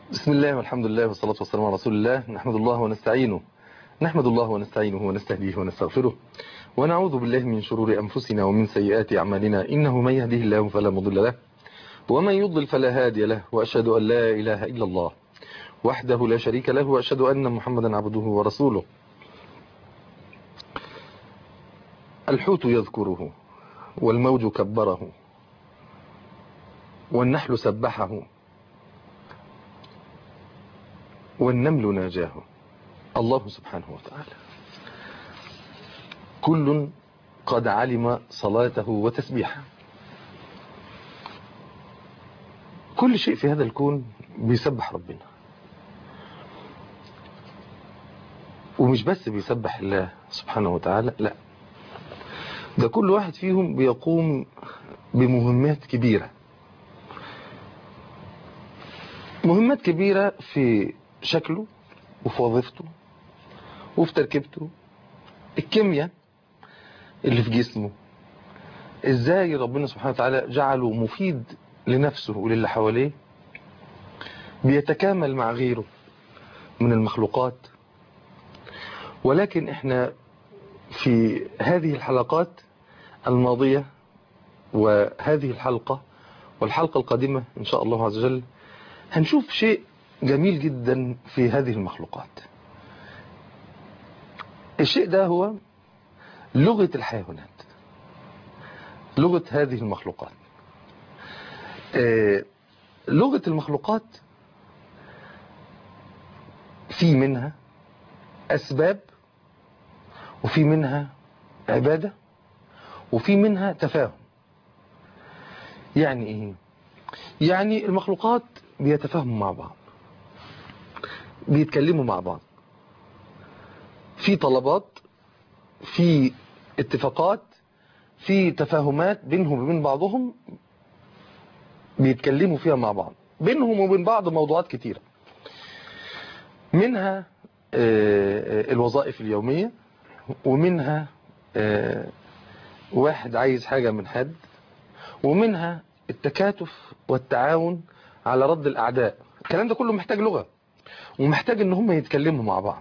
بسم الله والحمد لله والصلاة والسلام على رسول الله نحمد الله ونستعينه نحمد الله ونستعينه ونستهديه ونستغفره ونعوذ بالله من شرور أنفسنا ومن سيئات أعمالنا إنه من يهده الله فلا مضل له ومن يضلل فلا هادي له وأشهد أن لا إله إلا الله وحده لا شريك له وأشهد أن محمدا عبده ورسوله الحوت يذكره والموج كبره والنحل سبحه والنمل ناجاه الله سبحانه وتعالى كل قد علم صلاته وتسبيحه كل شيء في هذا الكون بيسبح ربنا ومش بس بيسبح الله سبحانه وتعالى لا ده كل واحد فيهم بيقوم بمهمات كبيرة مهمات كبيرة في شكله وفي وظيفته وفي تركيبته الكيمياء اللي في جسمه ازاي ربنا سبحانه وتعالى جعله مفيد لنفسه وللي حواليه بيتكامل مع غيره من المخلوقات ولكن احنا في هذه الحلقات الماضية وهذه الحلقة والحلقة القادمة إن شاء الله عز وجل هنشوف شيء جميل جدا في هذه المخلوقات الشيء ده هو لغة الحيوانات لغة هذه المخلوقات لغة المخلوقات في منها أسباب وفي منها عبادة وفي منها تفاهم يعني ايه يعني المخلوقات بيتفاهموا مع بعض بيتكلموا مع بعض في طلبات في اتفاقات في تفاهمات بينهم وبين بعضهم بيتكلموا فيها مع بعض بينهم وبين بعض موضوعات كتيرة منها الوظائف اليومية ومنها واحد عايز حاجة من حد ومنها التكاتف والتعاون على رد الأعداء الكلام ده كله محتاج لغة ومحتاج ان هم يتكلموا مع بعض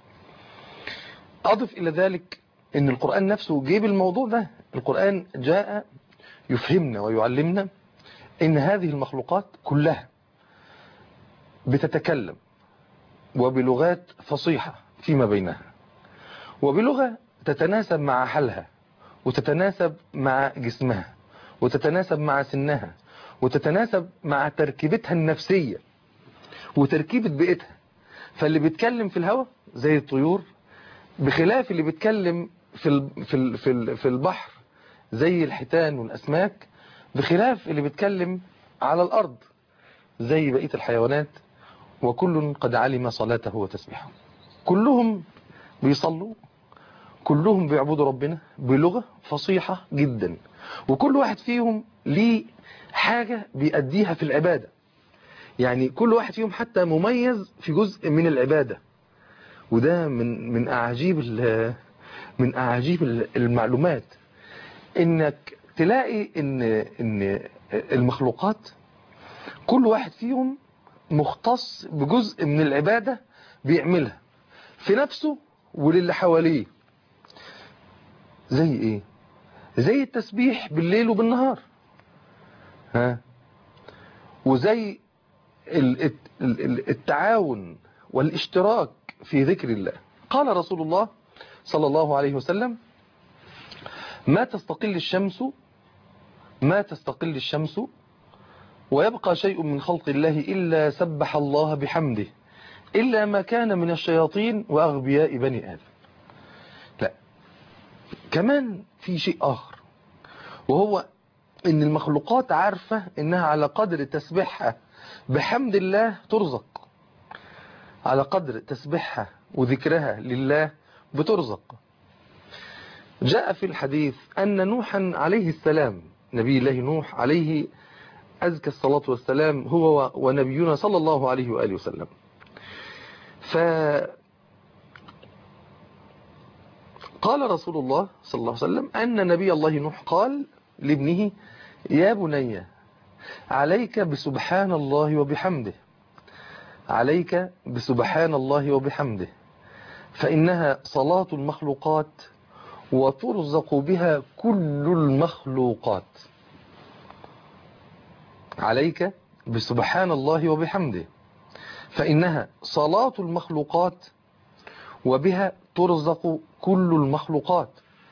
أضف إلى ذلك ان القرآن نفسه جيب الموضوع ده القرآن جاء يفهمنا ويعلمنا ان هذه المخلوقات كلها بتتكلم وبلغات فصيحة فيما بينها وبلغة تتناسب مع حالها وتتناسب مع جسمها وتتناسب مع سنها وتتناسب مع تركيبتها النفسية وتركيبة بيئتها فاللي بيتكلم في الهواء زي الطيور بخلاف اللي بيتكلم في في في في البحر زي الحيتان والاسماك بخلاف اللي بيتكلم على الارض زي بقية الحيوانات وكل قد علم صلاته وتسبيحه كلهم بيصلوا كلهم بيعبدوا ربنا بلغة فصيحة جدا وكل واحد فيهم ليه حاجة بيأديها في العبادة يعني كل واحد فيهم حتى مميز في جزء من العبادة وده من من أعاجيب من أعاجيب المعلومات إنك تلاقي إن إن المخلوقات كل واحد فيهم مختص بجزء من العبادة بيعملها في نفسه وللي حواليه زي ايه زي التسبيح بالليل وبالنهار ها وزي التعاون والاشتراك في ذكر الله قال رسول الله صلى الله عليه وسلم ما تستقل الشمس ما تستقل الشمس ويبقى شيء من خلق الله إلا سبح الله بحمده إلا ما كان من الشياطين وأغبياء بني آدم لا كمان في شيء آخر وهو إن المخلوقات عارفة إنها على قدر تسبيحها بحمد الله ترزق على قدر تسبيحها وذكرها لله بترزق جاء في الحديث أن نوحا عليه السلام نبي الله نوح عليه أزكى الصلاة والسلام هو ونبينا صلى الله عليه وآله وسلم ف قال رسول الله صلى الله عليه وسلم أن نبي الله نوح قال لابنه يا بني عليك بسبحان الله وبحمده عليك بسبحان الله وبحمده فإنها صلاة المخلوقات وترزق بها كل المخلوقات عليك بسبحان الله وبحمده فإنها صلاة المخلوقات وبها ترزق كل المخلوقات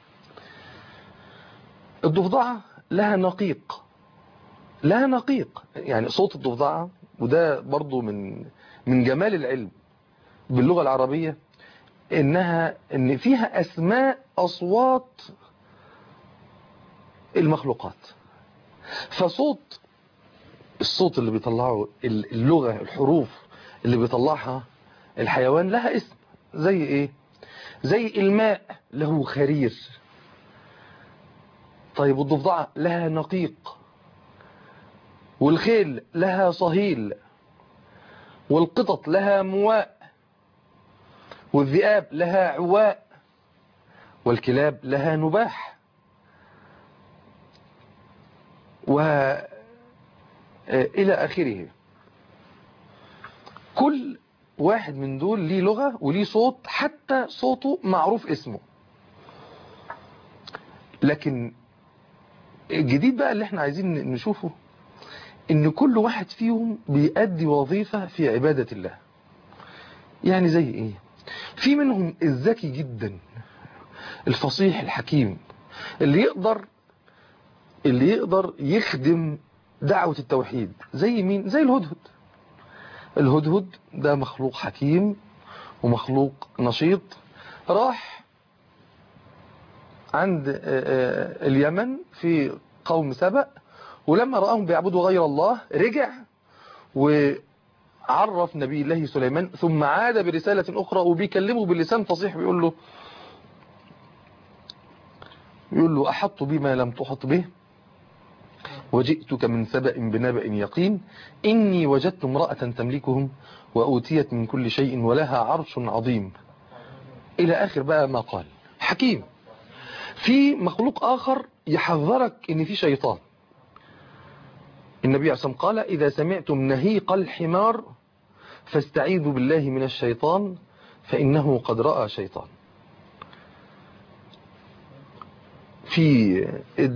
الضفدعة لها نقيق لها نقيق يعني صوت الضفدعة وده برضو من من جمال العلم باللغة العربية انها ان فيها اسماء اصوات المخلوقات فصوت الصوت اللي بيطلعه اللغة الحروف اللي بيطلعها الحيوان لها اسم زي ايه زي الماء له خرير طيب الضفدعة لها نقيق والخيل لها صهيل والقطط لها مواء والذئاب لها عواء والكلاب لها نباح وإلى آخره كل واحد من دول ليه لغة وليه صوت حتى صوته معروف اسمه لكن الجديد بقى اللي احنا عايزين نشوفه ان كل واحد فيهم بيأدي وظيفة في عبادة الله يعني زي ايه في منهم الذكي جدا الفصيح الحكيم اللي يقدر اللي يقدر يخدم دعوة التوحيد زي مين زي الهدهد الهدهد ده مخلوق حكيم ومخلوق نشيط راح عند اليمن في قوم سبأ ولما رآهم بيعبدوا غير الله رجع وعرف نبي الله سليمان ثم عاد برسالة أخرى وبيكلمه باللسان فصيح بيقول له يقول له أحط بما لم تحط به وجئتك من سبأ بنبأ يقين إني وجدت امرأة تملكهم وأوتيت من كل شيء ولها عرش عظيم إلى آخر بقى ما قال حكيم في مخلوق آخر يحذرك إن في شيطان النبي عليه الصلاة قال إذا سمعتم نهيق الحمار فاستعيذوا بالله من الشيطان فإنه قد رأى شيطان في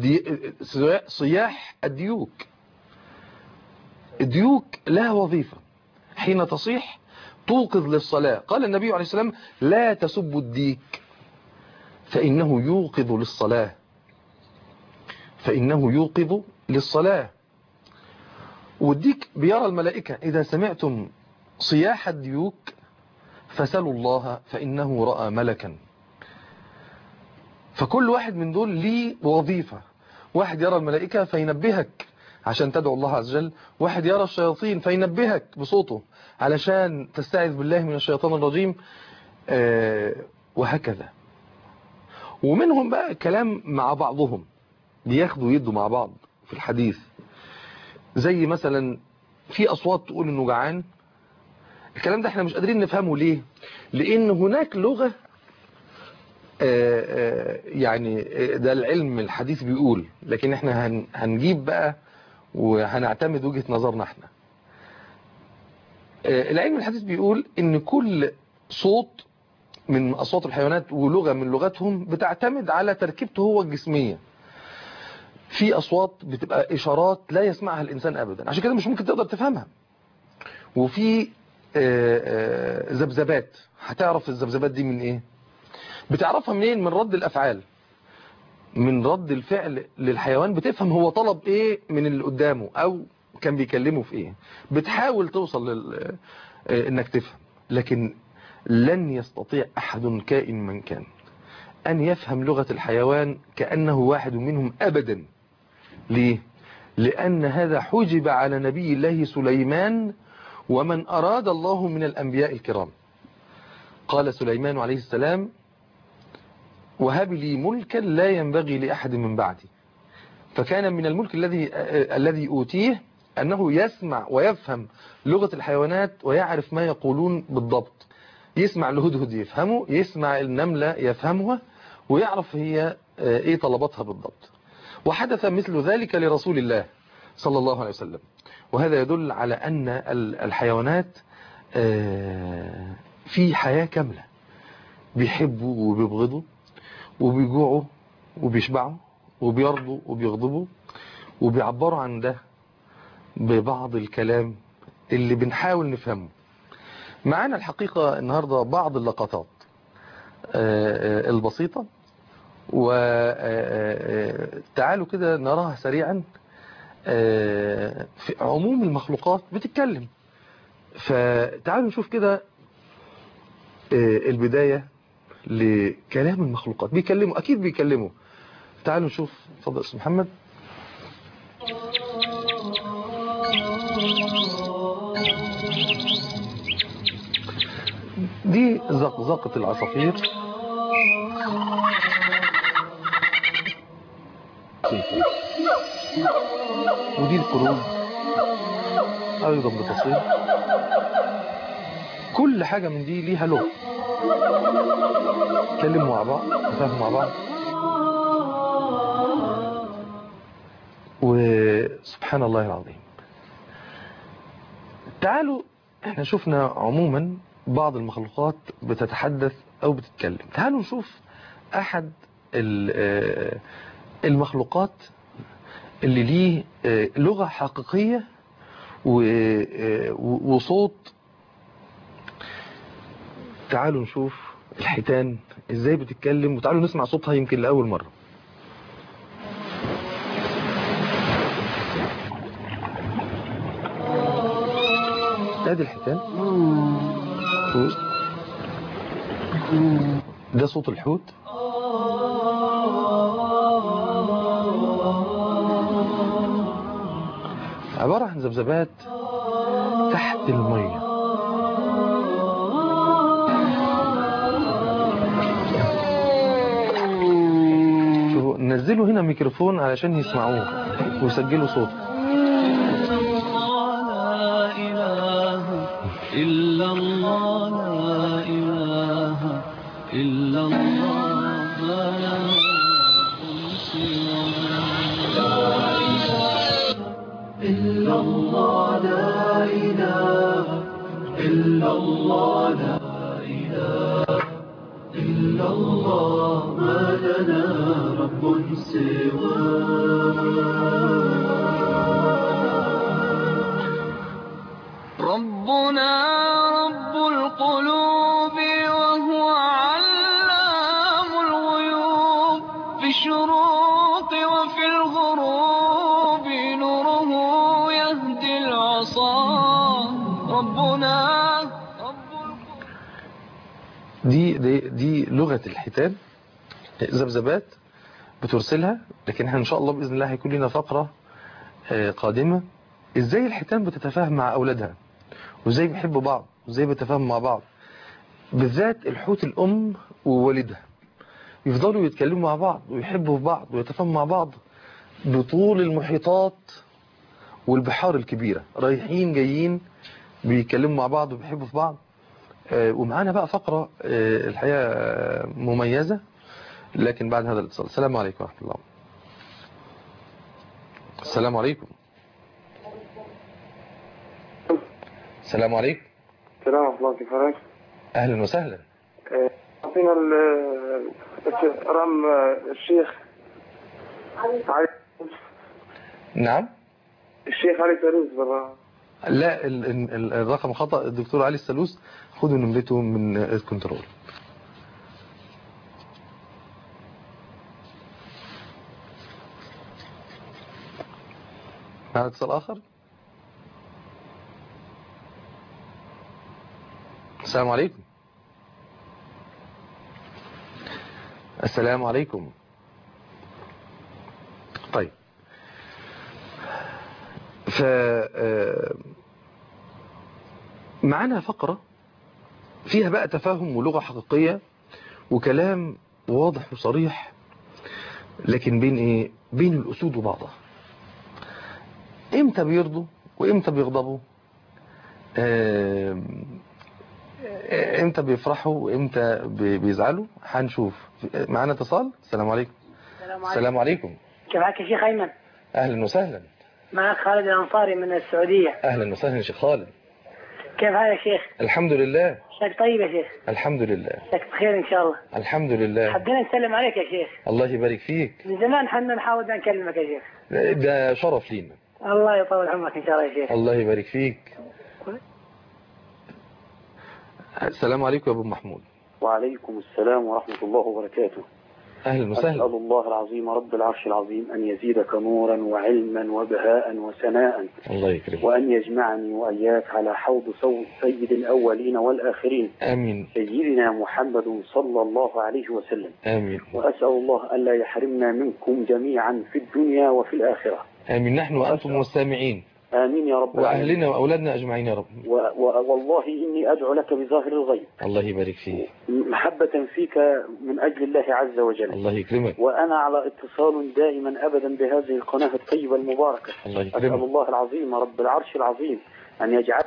صياح الديوك الديوك لها وظيفة حين تصيح توقظ للصلاة قال النبي عليه السلام لا تسبوا الديك فإنه يوقظ للصلاة فإنه يوقظ للصلاة والديك بيرى الملائكة إذا سمعتم صياح الديوك فسلوا الله فإنه رأى ملكا فكل واحد من دول ليه وظيفة واحد يرى الملائكة فينبهك عشان تدعو الله عز وجل واحد يرى الشياطين فينبهك بصوته علشان تستعذ بالله من الشيطان الرجيم آه وهكذا ومنهم بقى كلام مع بعضهم بياخدوا يدوا مع بعض في الحديث زي مثلا في أصوات تقول إنه جعان الكلام ده احنا مش قادرين نفهمه ليه لأن هناك لغة آآ آآ يعني ده العلم الحديث بيقول لكن احنا هن هنجيب بقى وهنعتمد وجهة نظرنا احنا العلم الحديث بيقول ان كل صوت من أصوات الحيوانات ولغة من لغتهم بتعتمد على تركيبته هو الجسمية في أصوات بتبقى إشارات لا يسمعها الإنسان أبدا عشان كده مش ممكن تقدر تفهمها وفي ذبذبات هتعرف الذبذبات دي من إيه بتعرفها منين من رد الأفعال من رد الفعل للحيوان بتفهم هو طلب إيه من اللي قدامه أو كان بيكلمه في إيه بتحاول توصل لل... إنك تفهم لكن لن يستطيع أحد كائن من كان أن يفهم لغة الحيوان كأنه واحد منهم أبدا ليه؟ لأن هذا حجب على نبي الله سليمان ومن أراد الله من الأنبياء الكرام قال سليمان عليه السلام وهب لي ملكا لا ينبغي لأحد من بعدي فكان من الملك الذي الذي أوتيه أنه يسمع ويفهم لغة الحيوانات ويعرف ما يقولون بالضبط يسمع الهدهد يفهمه يسمع النملة يفهمها ويعرف هي ايه طلباتها بالضبط وحدث مثل ذلك لرسول الله صلى الله عليه وسلم وهذا يدل على أن الحيوانات آه، في حياة كاملة بيحبوا وبيبغضوا وبيجوعوا وبيشبعوا وبيرضوا وبيغضبوا وبيعبروا عن ده ببعض الكلام اللي بنحاول نفهمه معانا الحقيقة النهاردة بعض اللقطات آه، آه، البسيطة وتعالوا كده نراها سريعا آه، في عموم المخلوقات بتتكلم فتعالوا نشوف كده آه، البداية لكلام المخلوقات بيكلموا أكيد بيكلموا تعالوا نشوف اتفضل أستاذ محمد دي زقزقة العصافير ودي القرود أيضا بتصير كل حاجة من دي ليها لغة يتكلموا مع بعض يتفاهموا مع بعض وسبحان الله العظيم تعالوا احنا شفنا عموما بعض المخلوقات بتتحدث او بتتكلم تعالوا نشوف احد ال- آه، المخلوقات اللي ليه آه، لغة حقيقية و- آه، و- وصوت تعالوا نشوف الحيتان ازاي بتتكلم وتعالوا نسمع صوتها يمكن لأول مرة ادي الحيتان فوق. ده صوت الحوت عبارة عن ذبذبات تحت المية شوفوا نزلوا هنا ميكروفون علشان يسمعوه ويسجلوا صوت لا إله إلا الله لا إله إلا الله ما له إلا الله لا إله إلا الله لا إله إلا الله ما لنا رب سواه ربنا رب القلوب وهو علام الغيوب في الشروق وفي الغروب نوره يهدي العصا ربنا رب القلوب دي دي دي لغة الحيتان ذبذبات بترسلها لكن احنا ان شاء الله باذن الله هيكون لنا فقرة آه، قادمة ازاي الحيتان بتتفاهم مع اولادها وازاي بيحبوا بعض وازاي بيتفاهموا مع بعض بالذات الحوت الام ووالدها يفضلوا يتكلموا مع بعض ويحبوا في بعض ويتفاهموا مع بعض بطول المحيطات والبحار الكبيرة رايحين جايين بيتكلموا مع بعض وبيحبوا في بعض آه، ومعانا بقى فقرة آه، الحقيقة آه، مميزة لكن بعد هذا الاتصال السلام عليكم ورحمة الله السلام عليكم السلام عليكم السلام ورحمة الله كيف حالك؟ أهلا وسهلا آه، أعطينا ال- الس- رقم آه، الشيخ علي نعم الشيخ علي فيروز برا لا ال- ال- ال- الرقم خطأ الدكتور علي السلوس خدوا نمرته من الكنترول معنا اتصال آخر السلام عليكم السلام عليكم طيب ف آه، معانا فقرة فيها بقى تفاهم ولغة حقيقية وكلام واضح وصريح لكن بين ايه بين الاسود وبعضها امتى بيرضوا وامتى بيغضبوا آم، آه، امتى بيفرحوا وامتى بي- بيزعلوا هنشوف معانا اتصال السلام عليكم السلام عليكم السلام عليكم كيف حالك يا شيخ أيمن اهلا وسهلا معك خالد الأنصاري من السعودية اهلا وسهلا يا شيخ خالد كيف حالك يا شيخ؟ الحمد لله شيخ طيب يا شيخ الحمد لله شيخ بخير ان شاء الله الحمد لله حبينا نسلم عليك يا شيخ الله يبارك فيك من زمان حنا نحاول نكلمك يا شيخ ده شرف لينا الله يطول عمرك ان شاء الله يا شيخ الله يبارك فيك السلام عليكم يا ابو محمود وعليكم السلام ورحمة الله وبركاته اهلا أسأل وسهلا الله العظيم رب العرش العظيم أن يزيدك نورا وعلما وبهاء وسناء الله يكرمك وأن يجمعني وإياك على حوض سو- سيد الأولين والآخرين امين سيدنا محمد صلى الله عليه وسلم امين وأسأل الله ألا يحرمنا منكم جميعا في الدنيا وفي الآخرة امين نحن وانتم والسامعين آمين يا رب العالمين واهلنا واولادنا اجمعين يا رب و و والله إني أدعو لك بظاهر الغيب الله يبارك فيك محبة فيك من أجل الله عز وجل الله يكرمك وأنا على اتصال دائما أبدا بهذه القناة الطيبة المباركة الله أسأل يكرمك الله العظيم رب العرش العظيم أن يجعل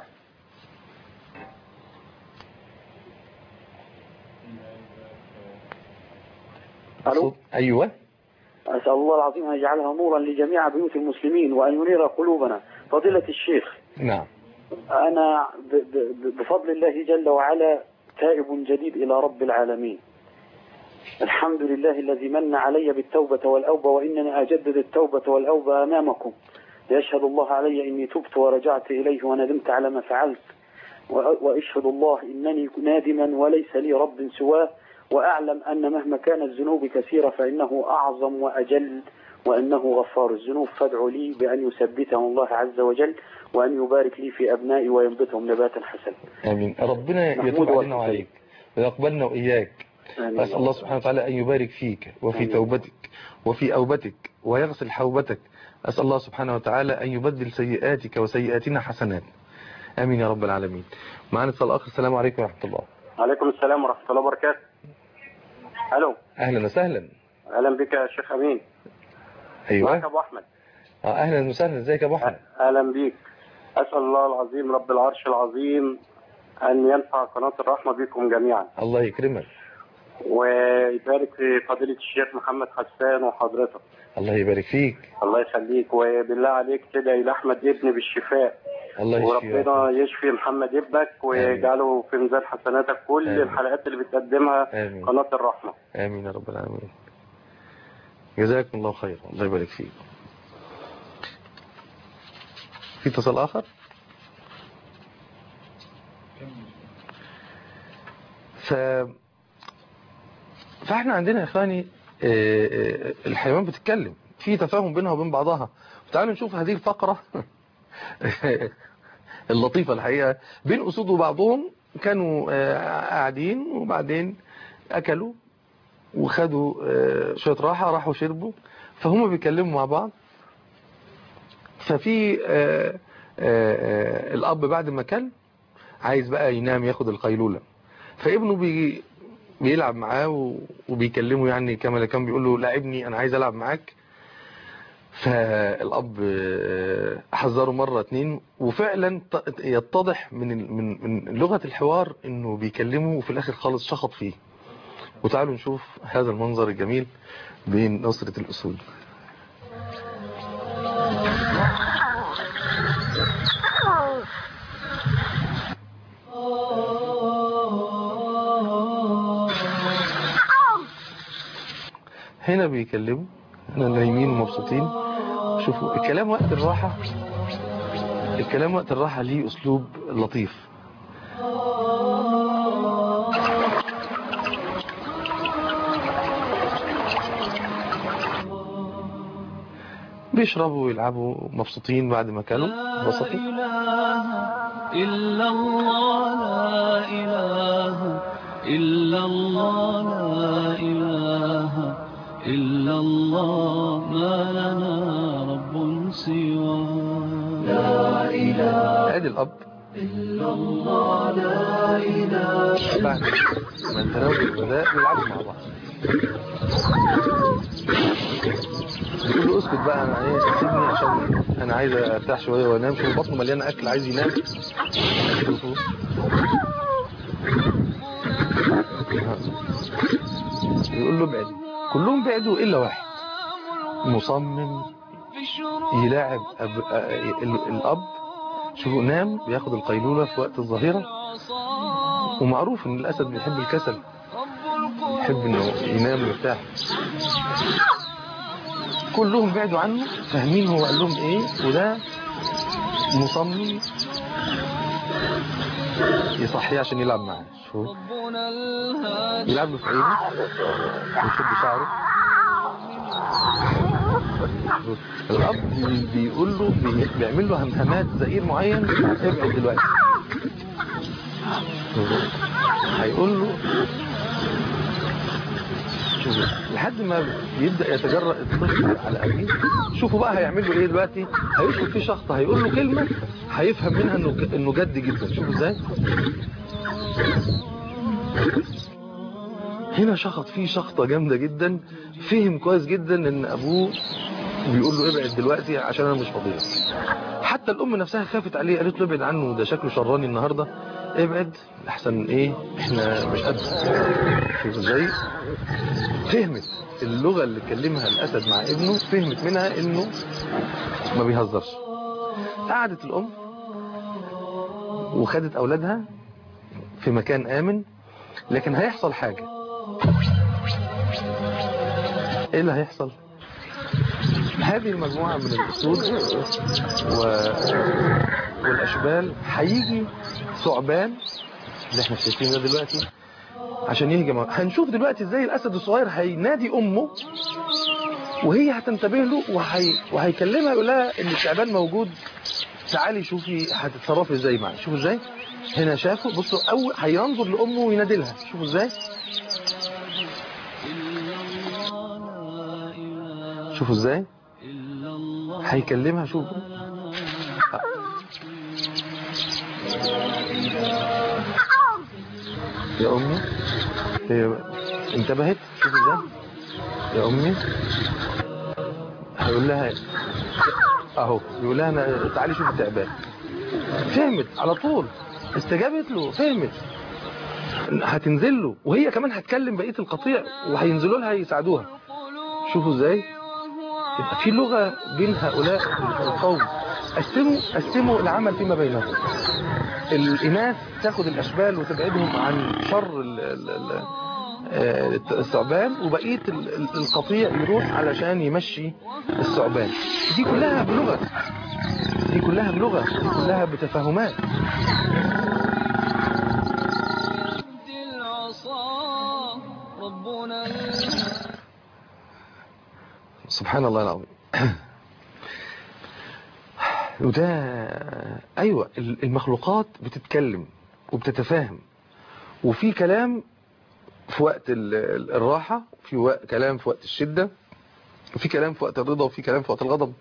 ألو صوت- ايوه أسأل الله العظيم أن يجعلها نورا لجميع بيوت المسلمين وأن ينير قلوبنا فضيلة الشيخ نعم أنا ب- ب- بفضل الله جل وعلا تائب جديد إلى رب العالمين الحمد لله الذي من علي بالتوبة والأوبة وإنني أجدد التوبة والأوبة أمامكم ليشهد الله علي إني تبت ورجعت إليه وندمت على ما فعلت و- وأشهد الله إنني نادما وليس لي رب سواه وأعلم أن مهما كانت ذنوبي كثيرة فإنه أعظم وأجل وأنه غفار الذنوب فادعوا لي بأن يثبتهم الله عز وجل وأن يبارك لي في أبنائي وينبتهم نباتا حسنا امين ربنا محمود يتوب علينا وحسين. وعليك ويقبلنا واياك آمين. أسأل الله سبحانه وتعالى أن يبارك فيك وفي آمين. توبتك وفي أوبتك ويغسل حوبتك أسأل الله سبحانه وتعالى أن يبدل سيئاتك وسيئاتنا حسنات آمين يا رب العالمين معنا اتصال آخر السلام عليكم ورحمة الله عليكم السلام ورحمة الله وبركاته ألو أهلا وسهلا أهلا بك يا شيخ أمين معك أيوة أبو أحمد آه، أهلا وسهلا ازيك يا أبو أحمد أهلا بك أسأل الله العظيم رب العرش العظيم أن ينفع قناة الرحمة بكم جميعا الله يكرمك ويبارك في فضيلة الشيخ محمد حسان وحضرتك الله يبارك فيك الله يخليك وبالله عليك تدعي لأحمد ابني بالشفاء الله يشفيك وربنا يشفي محمد ابنك ويجعله في ميزان حسناتك كل آمين. الحلقات اللي بتقدمها آمين قناة الرحمة آمين يا رب العالمين جزاكم الله خير الله يبارك فيك في اتصال آخر ف فاحنا عندنا يا اخواني آه، آه، الحيوان بتتكلم في تفاهم بينها وبين بعضها تعالوا نشوف هذه الفقرة اللطيفة الحقيقة بين أسود وبعضهم كانوا آه، قاعدين وبعدين أكلوا وخدوا آه، شوية راحة راحوا شربوا فهم بيتكلموا مع بعض ففي آه، آه، آه، الأب بعد ما كل عايز بقى ينام ياخد القيلولة فابنه بي بيلعب معاه و- وبيكلمه يعني كما لو كان بيقول له لاعبني انا عايز العب معاك فالاب آه، حذره مره اتنين وفعلا ت- يتضح من ال- من من لغه الحوار انه بيكلمه وفي الاخر خالص شخط فيه وتعالوا نشوف هذا المنظر الجميل بين نصرة الأسود هنا بيكلموا هنا نايمين ومبسوطين شوفوا الكلام وقت الراحة الكلام وقت الراحة ليه أسلوب لطيف بيشربوا ويلعبوا مبسوطين بعد ما كانوا لا بسطوا إله إلا الله لا إله إلا الله لا إله إلا الله ما لنا رب سواه لا إله ادي الاب إلا الله لا إله بعد ما تناول الغذاء بيلعبوا مع بعض بيقول له اسكت بقى انا عايز سيبني عشان انا عايز ارتاح شويه وانام شوف بطنه مليانه اكل عايز ينام شوفوا. بيقول له ابعد كلهم بعدوا الا واحد مصمم يلاعب أب... آه، ال- الاب شوفوا نام بياخد القيلولة في وقت الظهيرة ومعروف ان الاسد بيحب الكسل يحب انه ينام مرتاح كلهم بعدوا عنه فاهمين هو قال لهم ايه وده مصمم يصحيه عشان يلعب معاه شوف ربنا الهادي يلعب له في عينه ويشد شعره الاب بي- بيقول له بي- بيعمل له همهمات زئير معين ابعد دلوقتي هيقول له شوفوا لحد ما بيبدا يتجرأ الطفل على ابيه شوفوا بقى هيعمل له ايه دلوقتي هيشوف فيه شخص هيقول له كلمه هيفهم منها انه انه جد جدا شوفوا ازاي هنا شخط فيه شخطة جامدة جدا فهم كويس جدا ان ابوه بيقول له ابعد دلوقتي عشان انا مش فاضي حتى الام نفسها خافت عليه قالت له ابعد عنه ده شكله شراني النهارده ابعد احسن ايه احنا مش قد شوف ازاي فهمت اللغة اللي كلمها الاسد مع ابنه فهمت منها انه ما بيهزرش قعدت الام وخدت اولادها في مكان امن لكن هيحصل حاجة ايه اللي هيحصل هذه المجموعة من الاسود و... والاشبال هيجي ثعبان اللي احنا شايفينه ده دلوقتي عشان يهجم هنشوف دلوقتي ازاي الاسد الصغير هينادي امه وهي هتنتبه له وهي... وهيكلمها يقول لها ان التعبان موجود تعالي شوفي هتتصرفي ازاي معاه شوفوا ازاي هنا شافوا بصوا اول هينظر لامه وينادي لها شوفوا ازاي شوفوا ازاي هيكلمها شوفوا يا امي هي انتبهت شوفوا ازاي يا امي هيقول لها اهو يقول لها أنا تعالي شوفي التعبان فهمت على طول استجابت له فهمت هتنزل له وهي كمان هتكلم بقيه القطيع وهينزلوا لها يساعدوها شوفوا ازاي يبقى في لغه بين هؤلاء القوم قسموا قسموا العمل فيما بينهم الاناث تاخد الاشبال وتبعدهم عن شر ال- ال- ال- آه، الثعبان وبقيه ال- ال- القطيع يروح علشان يمشي الثعبان دي كلها بلغه دي كلها بلغه دي كلها بتفاهمات العصا ربنا الهادي سبحان الله العظيم وده ايوه المخلوقات بتتكلم وبتتفاهم وفي كلام في وقت ال- ال- الراحة في وقت كلام في وقت الشدة وفي كلام في وقت الرضا وفي كلام في وقت الغضب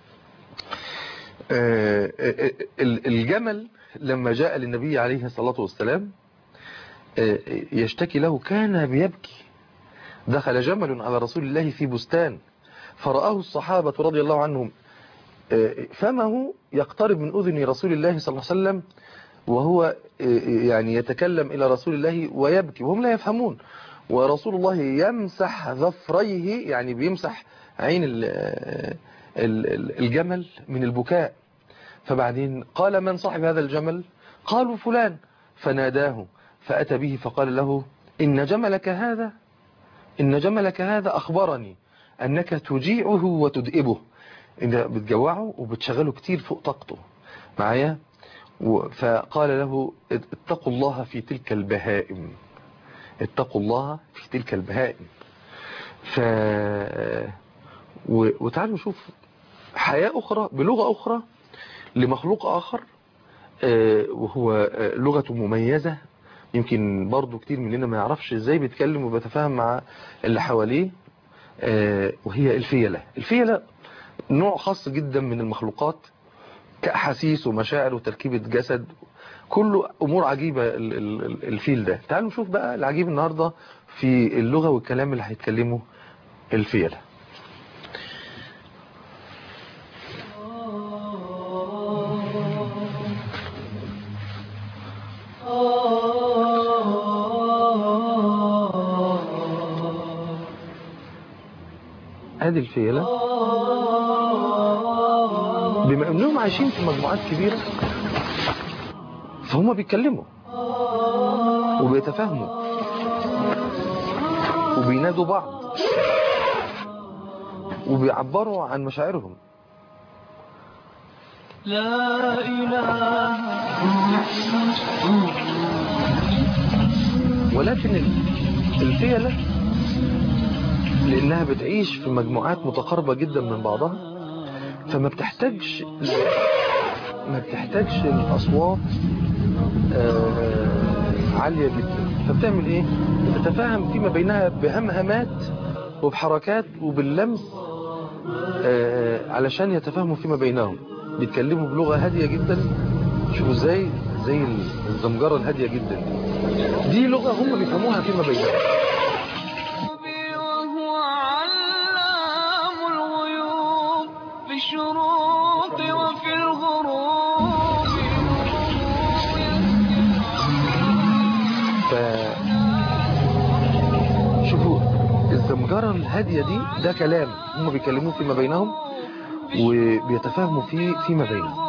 آه، آه، ال- الجمل لما جاء للنبي عليه الصلاة والسلام آه، يشتكي له كان بيبكي دخل جمل على رسول الله في بستان فرآه الصحابة رضي الله عنهم آه، فمه يقترب من أذن رسول الله صلى الله عليه وسلم وهو آه، يعني يتكلم إلى رسول الله ويبكي وهم لا يفهمون ورسول الله يمسح ظفريه يعني بيمسح عين ال- ال- ال- الجمل من البكاء فبعدين قال من صاحب هذا الجمل قالوا فلان فناداه فأتى به فقال له إن جملك هذا إن جملك هذا أخبرني أنك تجيعه وتدئبه إن بتجوعه وبتشغله كتير فوق طاقته معايا و- فقال له اتقوا الله في تلك البهائم اتقوا الله في تلك البهائم ف و... وتعالوا نشوف حياة أخرى بلغة أخرى لمخلوق آخر آه، وهو آه، لغته مميزة يمكن برضو كتير مننا ما يعرفش ازاي بيتكلم وبيتفاهم مع اللي حواليه آه، وهي الفيلة الفيلة نوع خاص جدا من المخلوقات كأحاسيس ومشاعر وتركيبة جسد كله أمور عجيبة ال- ال- ال- الفيل ده تعالوا نشوف بقى العجيب النهاردة في اللغة والكلام اللي هيتكلمه الفيلة ادي الفيلة بما انهم عايشين في مجموعات كبيرة فهم بيتكلموا وبيتفاهموا وبينادوا بعض وبيعبروا عن مشاعرهم لا إله ولكن ال- الفيلة لأنها بتعيش في مجموعات متقاربة جدا من بعضها فما بتحتاجش ما بتحتاجش الأصوات آه، عالية جدا فبتعمل ايه بتتفاهم فيما بينها بهمهمات وبحركات وباللمس آه، علشان يتفاهموا فيما بينهم بيتكلموا بلغة هادية جدا شوفوا ازاي زي الزمجرة الهادية جدا دي لغة هم بيفهموها فيما بينهم وهو علام الغيوب في الشروق وفي الغروب ف شوفوا الزمجرة الهادية دي ده كلام هم بيكلموه فيما بينهم وبيتفاهموا فيه فيما بينهم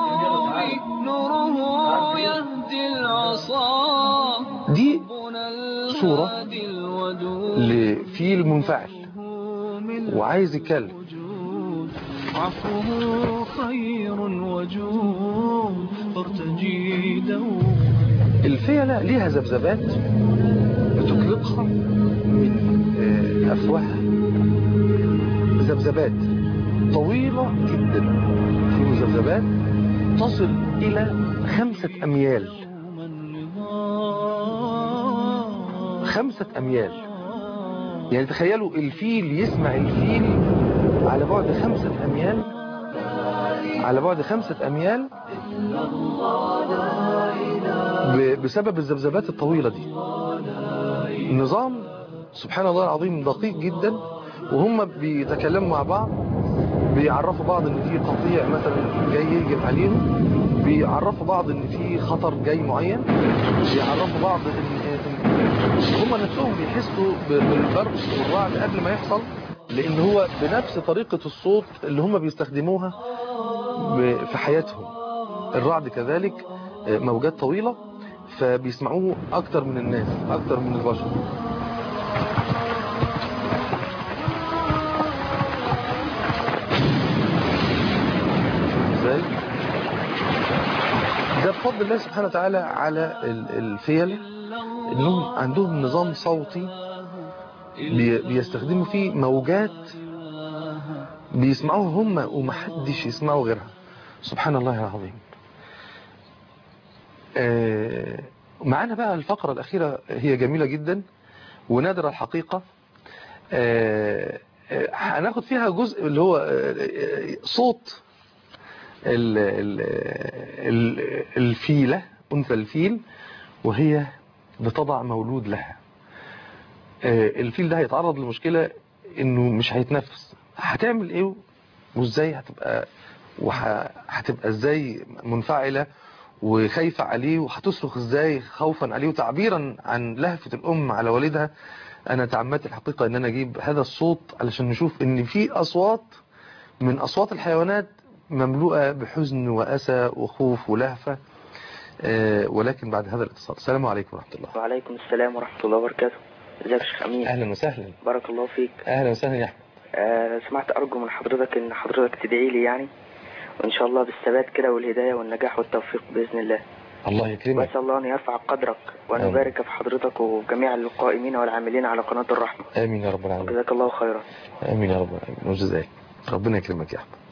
نوره يهدي العصا دي ربنا صورة الهادي الودود لفيل منفعل من وعايز يتكلم وجود عفوه خير وجود فارتجي دوب الفيلة ليها ذبذبات بتطلقها من آه، أفواهها ذبذبات طويلة جدا في مذبذبات تصل إلى خمسة أميال خمسة أميال يعني تخيلوا الفيل يسمع الفيل على بعد خمسة أميال على بعد خمسة أميال ب- بسبب الذبذبات الطويلة دي النظام سبحان الله العظيم دقيق جدا وهم بيتكلموا مع بعض بيعرفوا بعض ان في قطيع مثلا جاي يهجم عليهم بيعرفوا بعض ان في خطر جاي معين بيعرفوا بعض ان إن هم نفسهم بيحسوا ب- بالبرق والرعد قبل ما يحصل لان هو بنفس طريقة الصوت اللي هم بيستخدموها ب- في حياتهم الرعد كذلك آه، موجات طويلة فبيسمعوه اكتر من الناس اكتر من البشر ازاي ده بفضل الله سبحانه وتعالى على ال- الفيل انهم عندهم نظام صوتي بي- بيستخدموا فيه موجات بيسمعوها هم ومحدش يسمعه غيرها سبحان الله العظيم آه، معانا بقى الفقرة الأخيرة هي جميلة جدا ونادرة الحقيقة آه، آه، هناخد فيها جزء اللي هو آه، آه، صوت ال- ال- ال- الفيلة أنثى الفيل وهي بتضع مولود لها آه، الفيل ده هيتعرض لمشكلة انه مش هيتنفس هتعمل ايه وازاي هتبقى وهتبقى ازاي منفعلة وخايفة عليه وهتصرخ ازاي خوفا عليه وتعبيرا عن لهفة الام على والدها انا تعمدت الحقيقة ان انا اجيب هذا الصوت علشان نشوف ان في اصوات من اصوات الحيوانات مملوءة بحزن واسى وخوف ولهفة آه، ولكن بعد هذا الاتصال السلام عليكم ورحمة الله وعليكم السلام ورحمة الله وبركاته ازيك يا شيخ أمين اهلا وسهلا بارك الله فيك اهلا وسهلا يا احمد آه سمعت أرجو من حضرتك إن حضرتك تدعي لي يعني وإن شاء الله بالثبات كده والهداية والنجاح والتوفيق بإذن الله الله يكرمك وأسأل الله أن يرفع قدرك وأن آمين. يبارك في حضرتك وجميع القائمين والعاملين على قناة الرحمة امين يا رب العالمين جزاك الله خيرا امين يا رب العالمين وجزاك ربنا يكرمك يا احمد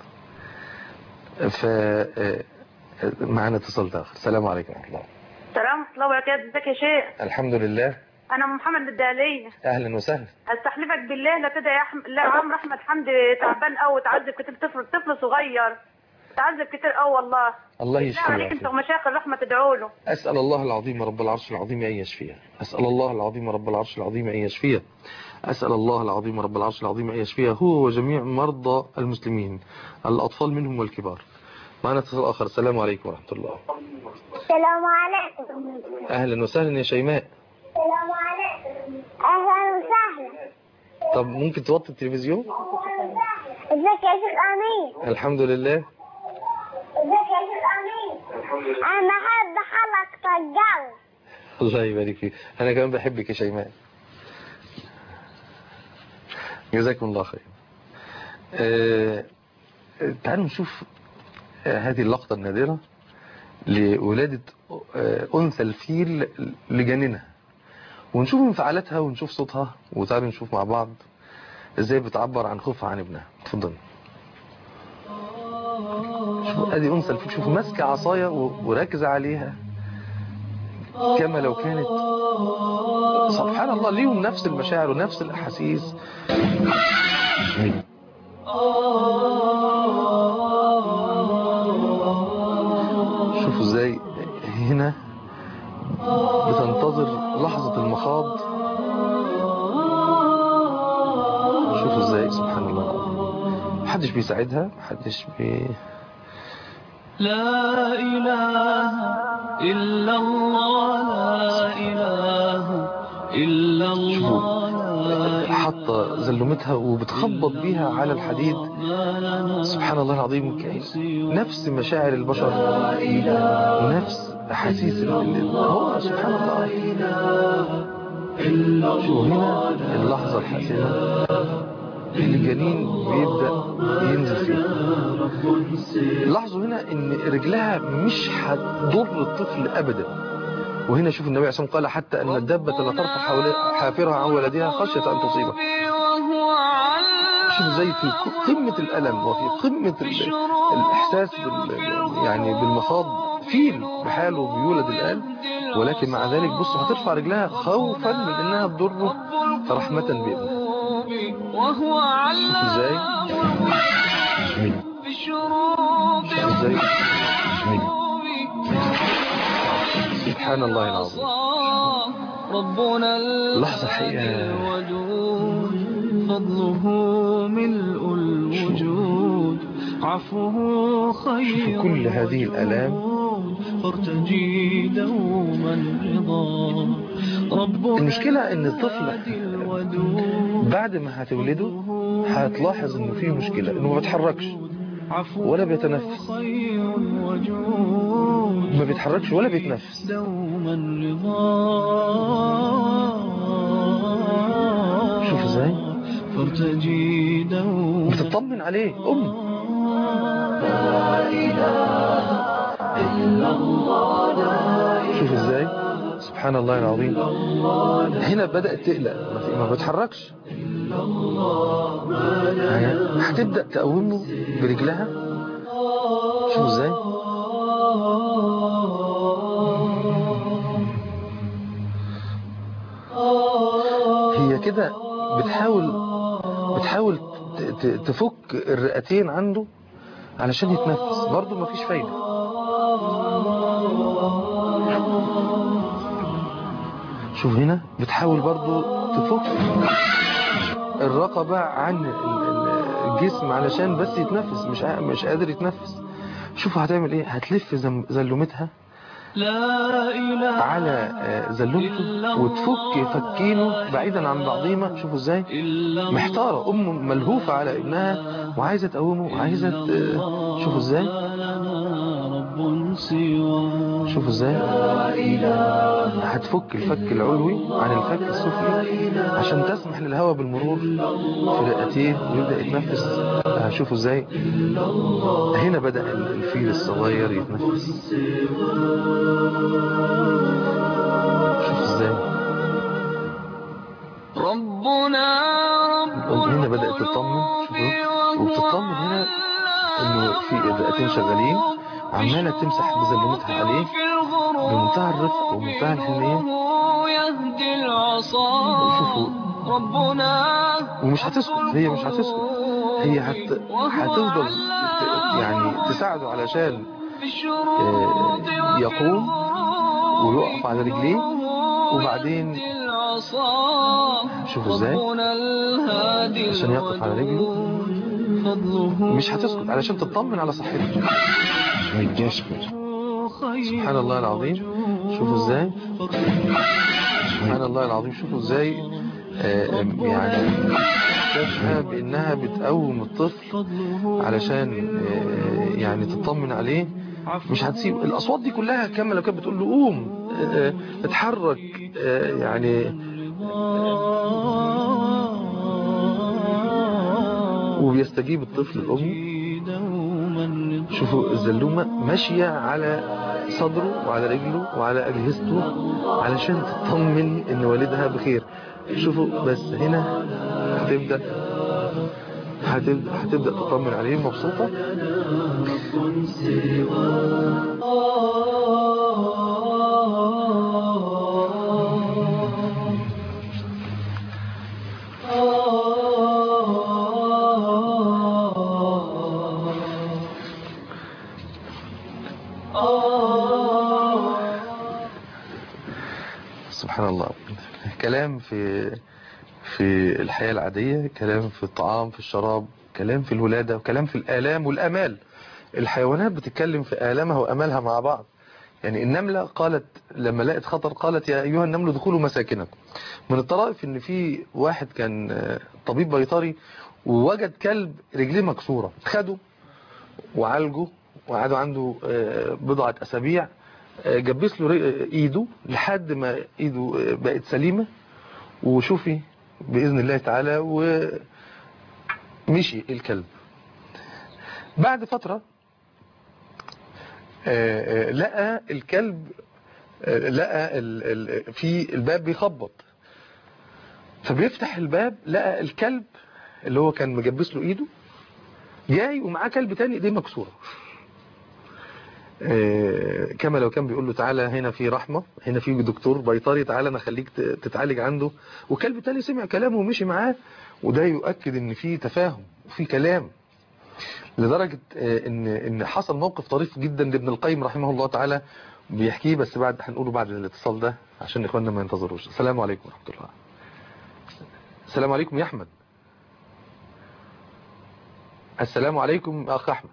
ف آه، معانا اتصال اخر السلام عليكم ورحمه الله السلام ورحمة الله وبركاته ازيك يا شيخ الحمد لله انا ام محمد الدالية اهلا وسهلا استحلفك بالله لا كده يا أحمد لا عمرو احمد حمدي تعبان قوي تعذب كتير طفل طفل صغير تعذب كتير قوي والله الله لا يشفيه عليك انت ويعافيه. ومشايخ الرحمة تدعوا له اسال الله العظيم رب العرش العظيم ان يشفيه اسال الله العظيم رب العرش العظيم ان يشفيه اسال الله العظيم رب العرش العظيم ان يشفيه هو وجميع مرضى المسلمين الاطفال منهم والكبار معنا اتصال اخر السلام عليكم ورحمه الله السلام عليكم اهلا وسهلا يا شيماء السلام عليكم اهلا وسهلا طب ممكن توطي التلفزيون ازيك يا شيخ امين الحمد لله ازيك يا شيخ امين أنا بحب حلقة الجو الله يبارك فيك انا كمان بحبك يا شيماء جزاكم الله خير آه، تعالوا نشوف آه، هذه اللقطة النادرة لولادة آه، أنثى الفيل لجنينها ونشوف انفعالاتها ونشوف صوتها وتعالوا نشوف مع بعض ازاي بتعبر عن خوفها عن ابنها اتفضل شوف ادي انثى الفيل شوف ماسكه عصايه و- وراكزه عليها كما لو كانت سبحان الله ليهم نفس المشاعر ونفس الاحاسيس شوفوا ازاي هنا بتنتظر لحظة المخاض شوفوا ازاي سبحان الله محدش بيساعدها محدش بي... لا إله إلا الله لا إله إلا الله لا حاطة زلمتها وبتخبط بيها على الحديد سبحان الله العظيم ك- نفس مشاعر البشر ونفس أحاسيس ال- ال- هو سبحان الله شو هنا اللحظة الحاسمة اللي الجنين بيبدأ ينزل فيها لاحظوا هنا ان رجلها مش هتضر الطفل ابدا وهنا شوف النبي عليه الصلاة والسلام قال حتى ان الدابة لا ترفع حول- حافرها عن ولدها خشية ان تصيبه وهو على شوف زي في قمة الألم وفي قمة ال- الإحساس بال يعني بالمخاض فيل بحاله بيولد الآن ولكن مع ذلك بص هترفع رجلها خوفا من إنها تضره فرحمة بابنها وهو على شوف ازاي بشروط شوف ازاي سبحان الله العظيم ربنا لحظة الحقيقة الودود فضله ملء الوجود عفوه خير شوف كل هذه الآلام. وجود، فارتجي دوما رضا ربنا المشكلة إن الطفل الودود بعد ما هتولده هتلاحظ إنه فيه مشكلة إنه ما بيتحركش عفوه ولا بيتنفس خير وجود ما بيتحركش ولا بيتنفس دوما رضا شوف ازاي فارتجي دوما بتطمن عليه أم شوف ازاي سبحان الله العظيم هنا بدأت تقلق ما, في ما بتحركش هي- هتبدأ تقومه برجلها شوف ازاي هي كده بتحاول بتحاول ت- ت- تفك الرئتين عنده علشان يتنفس برضه مفيش فايدة شوف هنا بتحاول برضه تفك الرقبة عن ال- ال- الجسم علشان بس يتنفس مش قا- مش قادر يتنفس شوف هتعمل ايه هتلف زم- زلومتها لا إله على آه، زلومته وتفك فكينه بعيدا عن بعضهما شوفوا ازاي إلا محتارة ام ملهوفة على ابنها وعايزة تقومه وعايزة ت- شوفوا ازاي لنا رب سوى شوفوا ازاي هتفك الفك العلوي عن الفك السفلي عشان تسمح للهواء بالمرور في رئتيه ويبدأ يتنفس آه، شوفوا ازاي هنا بدأ الفيل الصغير يتنفس شوف ازاي ربنا رب هنا بدأت تطمن شوفوا وبتطمن هنا انه في الرئتين شغالين عمالة تمسح بزلومتها عليه بمنتهى الرفق ومنتهى الحنية يهدي العصا شوفوا ربنا ومش هتسكت هي مش هتسكت هي هت... هتفضل ت- يعني تساعده علشان آه، يقوم ويقف على رجليه وبعدين شوفوا ازاي عشان يقف على رجله مش هتسكت علشان تطمن على صحته سبحان الله العظيم شوفوا ازاي سبحان الله العظيم شوفوا ازاي آه، آم، يعني احساسها بانها بتقوم الطفل علشان آه، يعني تطمن عليه مش هتسيب الأصوات دي كلها كما لو كانت بتقول له قوم آه، اتحرك آه، يعني وبيستجيب الطفل الأم شوفوا الزلومة ماشية على صدره وعلى رجله وعلى أجهزته علشان تطمن إن والدها بخير شوفوا بس هنا هتبدأ هتبدأ, هتبدأ تطمن عليه مبسوطة سبحان الله كلام في في الحياة العادية كلام في الطعام في الشراب كلام في الولادة وكلام في الآلام والأمال الحيوانات بتتكلم في آلامها وأمالها مع بعض يعني النملة قالت لما لقت خطر قالت يا أيها النمل ادخلوا مساكنكم من الطرائف ان في واحد كان آه، طبيب بيطري ووجد كلب رجليه مكسورة خده وعالجه وقعدوا عنده آه، بضعة أسابيع آه، جبس له ري- ايده لحد ما ايده آه، بقت سليمة وشوفي بإذن الله تعالى ومشي الكلب بعد فترة آه، آه، لقى الكلب آه، لقى ال- ال- في الباب بيخبط فبيفتح الباب لقى الكلب اللي هو كان مجبس له ايده جاي ومعاه كلب تاني ايديه مكسوره آه، كما لو كان بيقول له تعالى هنا في رحمة هنا في دكتور بيطري تعالى انا خليك ت- تتعالج عنده وكلب تاني سمع كلامه ومشي معاه وده يؤكد ان في تفاهم وفي كلام لدرجة آه، ان ان حصل موقف طريف جدا لابن القيم رحمه الله تعالى بيحكيه بس بعد هنقوله بعد الاتصال ده عشان اخواننا ما ينتظروش السلام عليكم ورحمة الله السلام عليكم يا احمد السلام عليكم اخ احمد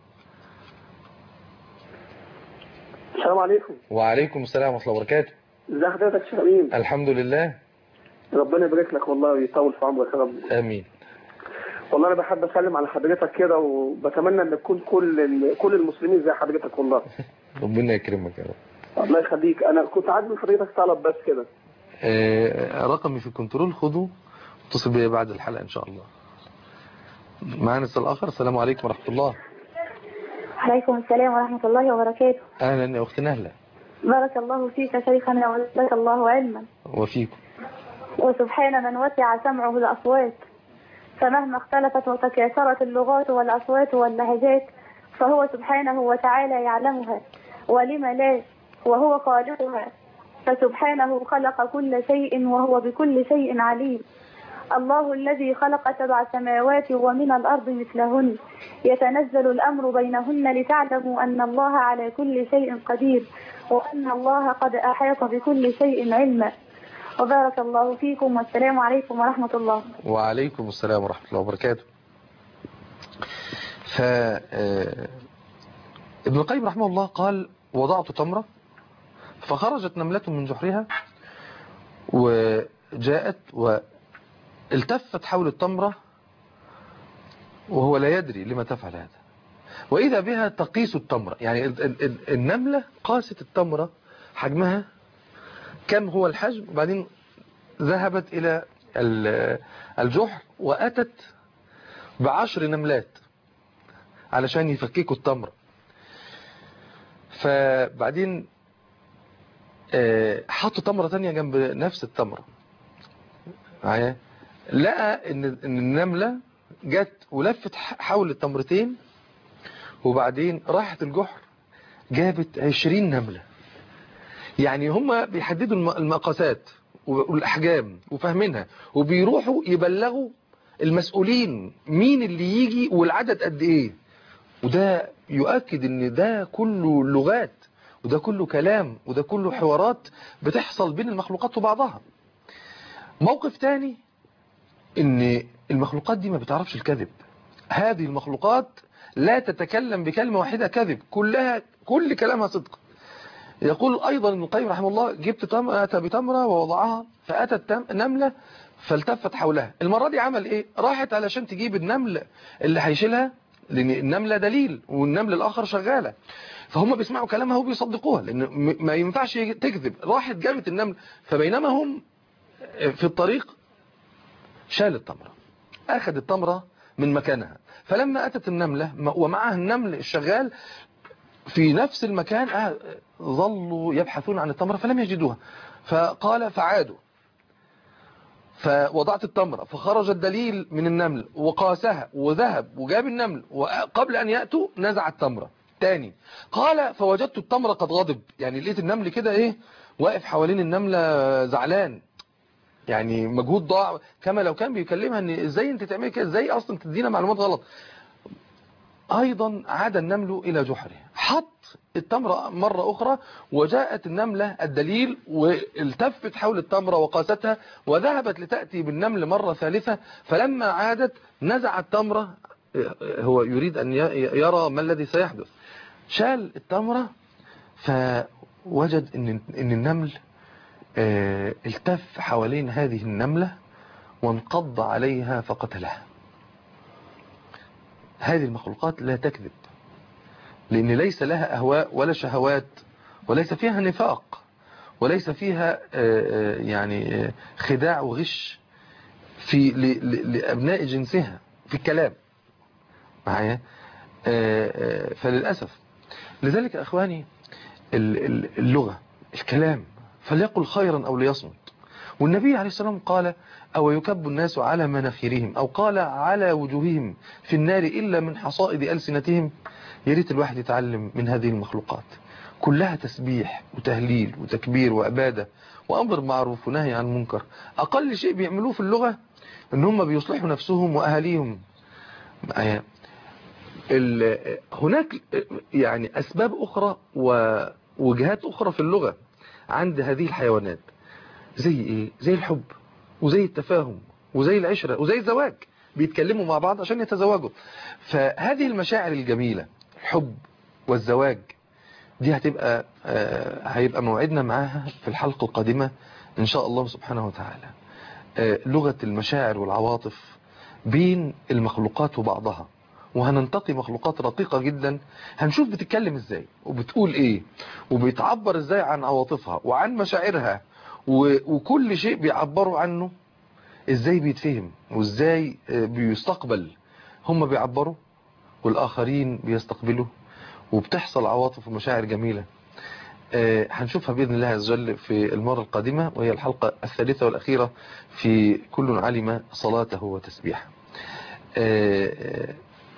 السلام عليكم وعليكم السلام ورحمة الله وبركاته ازي حضرتك يا شيخ امين الحمد لله ربنا يبارك لك والله ويطول في عمرك يا رب امين والله انا بحب اسلم على حضرتك كده وبتمنى ان تكون كل ال- كل المسلمين زي حضرتك والله ربنا يكرمك يا رب الله يخليك انا كنت عايز من حضرتك طلب بس كده آه، رقمي في الكنترول خده اتصل بيا بعد الحلقة ان شاء الله معنا اتصال اخر السلام عليكم ورحمة الله عليكم السلام ورحمة الله وبركاته اهلا يا اختي نهلة بارك الله فيك شيخنا وزادك الله علما وفيكم وسبحان من وسع سمعه الأصوات فمهما اختلفت وتكاثرت اللغات والأصوات واللهجات فهو سبحانه وتعالى يعلمها ولم لا وهو خالقها فسبحانه خلق كل شيء وهو بكل شيء عليم الله الذي خلق سبع سماوات ومن الأرض مثلهن يتنزل الأمر بينهن لتعلموا أن الله على كل شيء قدير وأن الله قد أحاط بكل شيء علما وبارك الله فيكم والسلام عليكم ورحمة الله وعليكم السلام ورحمة الله وبركاته ف آه، ابن القيم رحمه الله قال وضعت تمرة فخرجت نملة من جحرها وجاءت والتفت حول التمرة وهو لا يدري لما تفعل هذا وإذا بها تقيس التمرة يعني ال- ال- ال- النملة قاست التمرة حجمها كم هو الحجم وبعدين ذهبت إلى ال- الجحر وأتت بعشر نملات علشان يفككوا التمرة فبعدين آه، حطوا تمرة تانية جنب نفس التمرة معايا لقى ان ان النملة جت ولفت ح- حول التمرتين وبعدين راحت الجحر جابت عشرين نملة يعني هم بيحددوا الم- المقاسات والأحجام وفاهمينها وبيروحوا يبلغوا المسؤولين مين اللي يجي والعدد قد ايه وده يؤكد ان ده كله لغات وده كله كلام وده كله حوارات بتحصل بين المخلوقات وبعضها موقف تاني ان المخلوقات دي ما بتعرفش الكذب هذه المخلوقات لا تتكلم بكلمة واحدة كذب كلها كل كلامها صدق يقول أيضا ابن القيم رحمه الله جبت تم... أتى بتمرة ووضعها فأتت تم... نملة فالتفت حولها المرة دي عمل إيه راحت علشان تجيب النمل اللي هيشيلها لان النمله دليل والنمل الاخر شغاله فهم بيسمعوا كلامها وبيصدقوها لان م- ما ينفعش تكذب راحت جابت النمل فبينما هم في الطريق شال التمره اخذ التمره من مكانها فلما اتت النمله ومعها النمل الشغال في نفس المكان آه، ظلوا يبحثون عن التمره فلم يجدوها فقال فعادوا فوضعت التمرة فخرج الدليل من النمل وقاسها وذهب وجاب النمل وقبل أن يأتوا نزع التمرة تاني قال فوجدت التمرة قد غضب يعني لقيت النمل كده ايه واقف حوالين النملة زعلان يعني مجهود ضاع كما لو كان بيكلمها ان ازاي انت تعملي كده ازاي اصلا تدينا معلومات غلط ايضا عاد النمل الى جحره حط التمرة مرة اخرى وجاءت النملة الدليل والتفت حول التمرة وقاستها وذهبت لتأتي بالنمل مرة ثالثة فلما عادت نزع التمرة هو يريد ان ي- يرى ما الذي سيحدث شال التمرة فوجد ان ان النمل آه، التف حوالين هذه النملة وانقض عليها فقتلها هذه المخلوقات لا تكذب لأن ليس لها أهواء ولا شهوات وليس فيها نفاق وليس فيها آه، آه، يعني آه، خداع وغش في ل- ل- لأبناء جنسها في الكلام معايا آه، آه، فللأسف لذلك يا أخواني ال- ال- اللغة الكلام فليقل خيرا أو ليصمت والنبي عليه السلام قال أو يكب الناس على مناخيرهم أو قال على وجوههم في النار إلا من حصائد ألسنتهم يا ريت الواحد يتعلم من هذه المخلوقات كلها تسبيح وتهليل وتكبير وعبادة وأمر معروف ونهي عن منكر أقل شيء بيعملوه في اللغة إن هم بيصلحوا نفسهم وأهاليهم معايا ال- هناك يعني أسباب أخرى ووجهات أخرى في اللغة عند هذه الحيوانات زي إيه؟ زي الحب وزي التفاهم وزي العشرة وزي الزواج بيتكلموا مع بعض عشان يتزوجوا فهذه المشاعر الجميلة الحب والزواج دي هتبقى آه، هيبقى موعدنا معاها في الحلقة القادمة إن شاء الله سبحانه وتعالى آه، لغة المشاعر والعواطف بين المخلوقات وبعضها وهننتقي مخلوقات رقيقة جدا هنشوف بتتكلم ازاي وبتقول ايه وبتعبر ازاي عن عواطفها وعن مشاعرها و- وكل شيء بيعبروا عنه ازاي بيتفهم وازاي آه، بيستقبل هم بيعبروا والآخرين بيستقبلوا وبتحصل عواطف ومشاعر جميلة آه، هنشوفها بإذن الله عز وجل في المرة القادمة وهي الحلقة الثالثة والأخيرة في كل علم صلاته وتسبيحه آه، آه،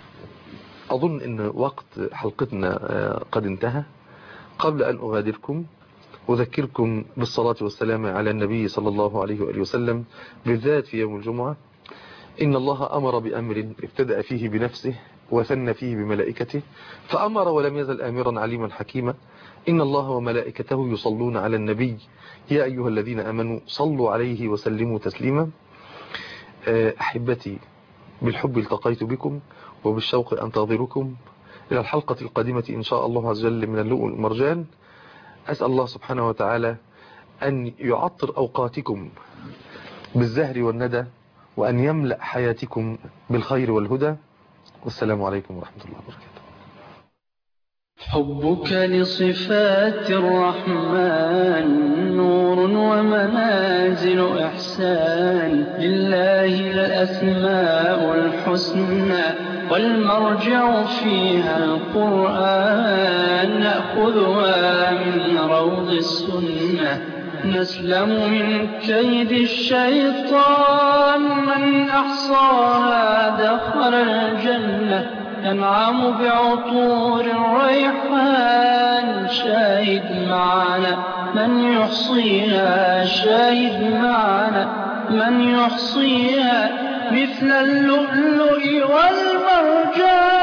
أظن أن وقت حلقتنا آه، قد انتهى قبل أن أغادركم أذكركم بالصلاة والسلام على النبي صلى الله عليه وآله وسلم بالذات في يوم الجمعة إن الله أمر بأمر ابتدأ فيه بنفسه وثنى فيه بملائكته فأمر ولم يزل آمرا عليما حكيما إن الله وملائكته يصلون على النبي يا أيها الذين أمنوا صلوا عليه وسلموا تسليما آه، أحبتي بالحب التقيت بكم وبالشوق أنتظركم إلى الحلقة القادمة إن شاء الله عز وجل من اللؤلؤ والمرجان أسأل الله سبحانه وتعالى أن يعطر أوقاتكم بالزهر والندى وأن يملأ حياتكم بالخير والهدى والسلام عليكم ورحمة الله وبركاته حبك لصفات الرحمن نور ومنازل إحسان لله الأسماء الحسنى والمرجع فيها القرآن نأخذها من روض السنة نسلم من كيد الشيطان من أحصاها دخل الجنة ينعم بعطور الريحان شاهد معنا من يحصيها شاهد معنا من يحصيها مثل اللؤلؤ والمرجان